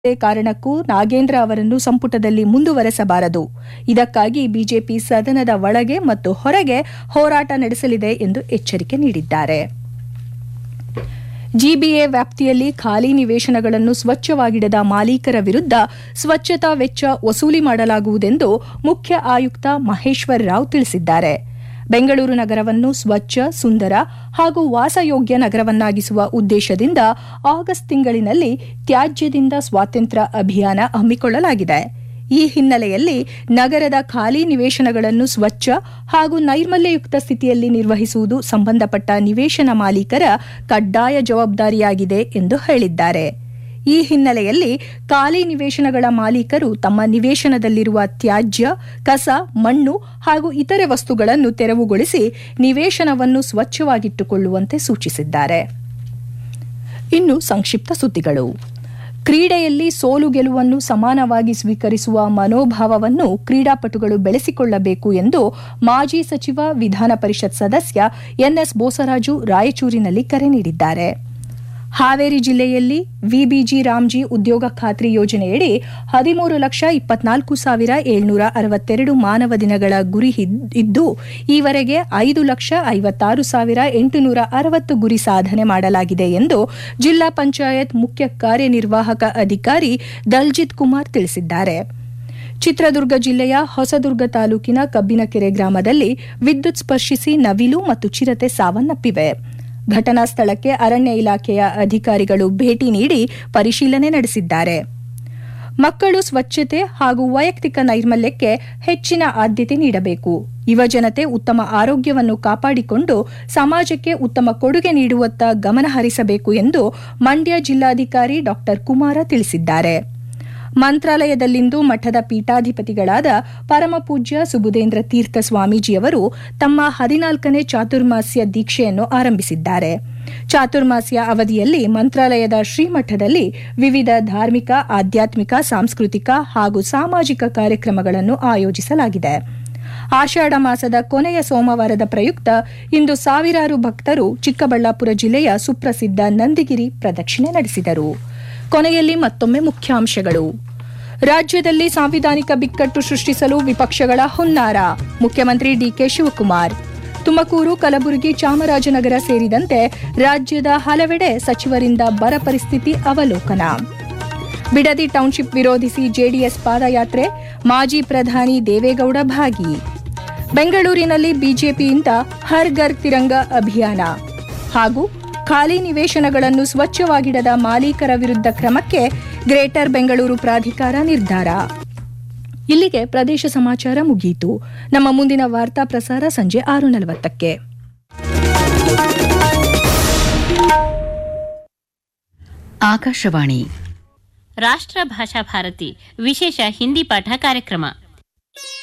ಯಾವುದೇ ಕಾರಣಕ್ಕೂ ನಾಗೇಂದ್ರ ಅವರನ್ನು ಸಂಪುಟದಲ್ಲಿ ಮುಂದುವರೆಸಬಾರದು ಇದಕ್ಕಾಗಿ ಬಿಜೆಪಿ ಸದನದ ಒಳಗೆ ಮತ್ತು ಹೊರಗೆ ಹೋರಾಟ ನಡೆಸಲಿದೆ ಎಂದು ಎಚ್ಚರಿಕೆ ನೀಡಿದ್ದಾರೆ ಜಿಬಿಎ ವ್ಯಾಪ್ತಿಯಲ್ಲಿ ಖಾಲಿ ನಿವೇಶನಗಳನ್ನು ಸ್ವಚ್ಛವಾಗಿಡದ ಮಾಲೀಕರ ವಿರುದ್ಧ ಸ್ವಚ್ಛತಾ ವೆಚ್ಚ ವಸೂಲಿ ಮಾಡಲಾಗುವುದೆಂದು ಮುಖ್ಯ ಆಯುಕ್ತ ಮಹೇಶ್ವರ್ ರಾವ್ ತಿಳಿಸಿದ್ದಾರೆ ಬೆಂಗಳೂರು ನಗರವನ್ನು ಸ್ವಚ್ಛ ಸುಂದರ ಹಾಗೂ ವಾಸಯೋಗ್ಯ ನಗರವನ್ನಾಗಿಸುವ ಉದ್ದೇಶದಿಂದ ಆಗಸ್ಟ್ ತಿಂಗಳಿನಲ್ಲಿ ತ್ಯಾಜ್ಯದಿಂದ ಸ್ವಾತಂತ್ರ್ಯ ಅಭಿಯಾನ ಹಮ್ಮಿಕೊಳ್ಳಲಾಗಿದೆ ಈ ಹಿನ್ನೆಲೆಯಲ್ಲಿ ನಗರದ ಖಾಲಿ ನಿವೇಶನಗಳನ್ನು ಸ್ವಚ್ಛ ಹಾಗೂ ನೈರ್ಮಲ್ಯಯುಕ್ತ ಸ್ಥಿತಿಯಲ್ಲಿ ನಿರ್ವಹಿಸುವುದು ಸಂಬಂಧಪಟ್ಟ ನಿವೇಶನ ಮಾಲೀಕರ ಕಡ್ಡಾಯ ಜವಾಬ್ದಾರಿಯಾಗಿದೆ ಎಂದು ಹೇಳಿದ್ದಾರೆ ಈ ಹಿನ್ನೆಲೆಯಲ್ಲಿ ಖಾಲಿ ನಿವೇಶನಗಳ ಮಾಲೀಕರು ತಮ್ಮ ನಿವೇಶನದಲ್ಲಿರುವ ತ್ಯಾಜ್ಯ ಕಸ ಮಣ್ಣು ಹಾಗೂ ಇತರೆ ವಸ್ತುಗಳನ್ನು ತೆರವುಗೊಳಿಸಿ ನಿವೇಶನವನ್ನು ಸ್ವಚ್ಛವಾಗಿಟ್ಟುಕೊಳ್ಳುವಂತೆ ಸೂಚಿಸಿದ್ದಾರೆ ಇನ್ನು ಸಂಕ್ಷಿಪ್ತ ಸುದ್ದಿಗಳು ಕ್ರೀಡೆಯಲ್ಲಿ ಸೋಲು ಗೆಲುವನ್ನು ಸಮಾನವಾಗಿ ಸ್ವೀಕರಿಸುವ ಮನೋಭಾವವನ್ನು ಕ್ರೀಡಾಪಟುಗಳು ಬೆಳೆಸಿಕೊಳ್ಳಬೇಕು ಎಂದು ಮಾಜಿ ಸಚಿವ ವಿಧಾನ ಪರಿಷತ್ ಸದಸ್ಯ ಎನ್ಎಸ್ ಬೋಸರಾಜು ರಾಯಚೂರಿನಲ್ಲಿ ಕರೆ ನೀಡಿದ್ದಾರೆ ಹಾವೇರಿ ಜಿಲ್ಲೆಯಲ್ಲಿ ವಿಬಿಜಿ ರಾಮ್ಜಿ ಉದ್ಯೋಗ ಖಾತ್ರಿ ಯೋಜನೆಯಡಿ ಹದಿಮೂರು ಲಕ್ಷ ಇಪ್ಪತ್ನಾಲ್ಕು ಸಾವಿರ ಏಳ್ನೂರ ಅರವತ್ತೆರಡು ಮಾನವ ದಿನಗಳ ಗುರಿ ಇದ್ದು ಈವರೆಗೆ ಐದು ಲಕ್ಷ ಐವತ್ತಾರು ಸಾವಿರ ಎಂಟುನೂರ ಅರವತ್ತು ಗುರಿ ಸಾಧನೆ ಮಾಡಲಾಗಿದೆ ಎಂದು ಜಿಲ್ಲಾ ಪಂಚಾಯತ್ ಮುಖ್ಯ ಕಾರ್ಯನಿರ್ವಾಹಕ ಅಧಿಕಾರಿ ದಲ್ಜಿತ್ ಕುಮಾರ್ ತಿಳಿಸಿದ್ದಾರೆ ಚಿತ್ರದುರ್ಗ ಜಿಲ್ಲೆಯ ಹೊಸದುರ್ಗ ತಾಲೂಕಿನ ಕಬ್ಬಿನಕೆರೆ ಗ್ರಾಮದಲ್ಲಿ ವಿದ್ಯುತ್ ಸ್ಪರ್ಶಿಸಿ ನವಿಲು ಮತ್ತು ಚಿರತೆ ಸಾವನ್ನಪ್ಪಿವೆ ಘಟನಾ ಸ್ಥಳಕ್ಕೆ ಅರಣ್ಯ ಇಲಾಖೆಯ ಅಧಿಕಾರಿಗಳು ಭೇಟಿ ನೀಡಿ ಪರಿಶೀಲನೆ ನಡೆಸಿದ್ದಾರೆ ಮಕ್ಕಳು ಸ್ವಚ್ಛತೆ ಹಾಗೂ ವೈಯಕ್ತಿಕ ನೈರ್ಮಲ್ಯಕ್ಕೆ ಹೆಚ್ಚಿನ ಆದ್ಯತೆ ನೀಡಬೇಕು ಯುವಜನತೆ ಉತ್ತಮ ಆರೋಗ್ಯವನ್ನು ಕಾಪಾಡಿಕೊಂಡು ಸಮಾಜಕ್ಕೆ ಉತ್ತಮ ಕೊಡುಗೆ ನೀಡುವತ್ತ ಗಮನ ಹರಿಸಬೇಕು ಎಂದು ಮಂಡ್ಯ ಜಿಲ್ಲಾಧಿಕಾರಿ ಡಾ ಕುಮಾರ ತಿಳಿಸಿದ್ದಾರೆ ಮಂತ್ರಾಲಯದಲ್ಲಿಂದು ಮಠದ ಪೀಠಾಧಿಪತಿಗಳಾದ ಪರಮಪೂಜ್ಯ ಸುಬುಧೇಂದ್ರ ತೀರ್ಥ ಸ್ವಾಮೀಜಿಯವರು ತಮ್ಮ ಹದಿನಾಲ್ಕನೇ ಚಾತುರ್ಮಾಸ್ಯ ದೀಕ್ಷೆಯನ್ನು ಆರಂಭಿಸಿದ್ದಾರೆ ಚಾತುರ್ಮಾಸ್ಯ ಅವಧಿಯಲ್ಲಿ ಮಂತ್ರಾಲಯದ ಶ್ರೀಮಠದಲ್ಲಿ ವಿವಿಧ ಧಾರ್ಮಿಕ ಆಧ್ಯಾತ್ಮಿಕ ಸಾಂಸ್ಕೃತಿಕ ಹಾಗೂ ಸಾಮಾಜಿಕ ಕಾರ್ಯಕ್ರಮಗಳನ್ನು ಆಯೋಜಿಸಲಾಗಿದೆ ಆಷಾಢ ಮಾಸದ ಕೊನೆಯ ಸೋಮವಾರದ ಪ್ರಯುಕ್ತ ಇಂದು ಸಾವಿರಾರು ಭಕ್ತರು ಚಿಕ್ಕಬಳ್ಳಾಪುರ ಜಿಲ್ಲೆಯ ಸುಪ್ರಸಿದ್ಧ ನಂದಿಗಿರಿ ಪ್ರದಕ್ಷಿಣೆ ನಡೆಸಿದರು ಕೊನೆಯಲ್ಲಿ ಮತ್ತೊಮ್ಮೆ ಮುಖ್ಯಾಂಶಗಳು ರಾಜ್ಯದಲ್ಲಿ ಸಾಂವಿಧಾನಿಕ ಬಿಕ್ಕಟ್ಟು ಸೃಷ್ಟಿಸಲು ವಿಪಕ್ಷಗಳ ಹುನ್ನಾರ ಮುಖ್ಯಮಂತ್ರಿ ಡಿಕೆ ಶಿವಕುಮಾರ್ ತುಮಕೂರು ಕಲಬುರಗಿ ಚಾಮರಾಜನಗರ ಸೇರಿದಂತೆ ರಾಜ್ಯದ ಹಲವೆಡೆ ಸಚಿವರಿಂದ ಬರ ಪರಿಸ್ಥಿತಿ ಅವಲೋಕನ ಬಿಡದಿ ಟೌನ್ಶಿಪ್ ವಿರೋಧಿಸಿ ಜೆಡಿಎಸ್ ಪಾದಯಾತ್ರೆ ಮಾಜಿ ಪ್ರಧಾನಿ ದೇವೇಗೌಡ ಭಾಗಿ ಬೆಂಗಳೂರಿನಲ್ಲಿ ಬಿಜೆಪಿಯಿಂದ ಹರ್ ಘರ್ ತಿರಂಗ ಅಭಿಯಾನ ಹಾಗೂ ಖಾಲಿ ನಿವೇಶನಗಳನ್ನು ಸ್ವಚ್ಛವಾಗಿಡದ ಮಾಲೀಕರ ವಿರುದ್ಧ ಕ್ರಮಕ್ಕೆ ಗ್ರೇಟರ್ ಬೆಂಗಳೂರು ಪ್ರಾಧಿಕಾರ ನಿರ್ಧಾರ ಇಲ್ಲಿಗೆ ಪ್ರದೇಶ ಸಮಾಚಾರ ಮುಗಿಯಿತು ನಮ್ಮ ಮುಂದಿನ ವಾರ್ತಾ ಪ್ರಸಾರ ಸಂಜೆ ಆರು ನಲವತ್ತಕ್ಕೆ ಆಕಾಶವಾಣಿ ರಾಷ್ಟ್ರ ಭಾಷಾ ಭಾರತಿ ವಿಶೇಷ ಹಿಂದಿ ಪಾಠ ಕಾರ್ಯಕ್ರಮ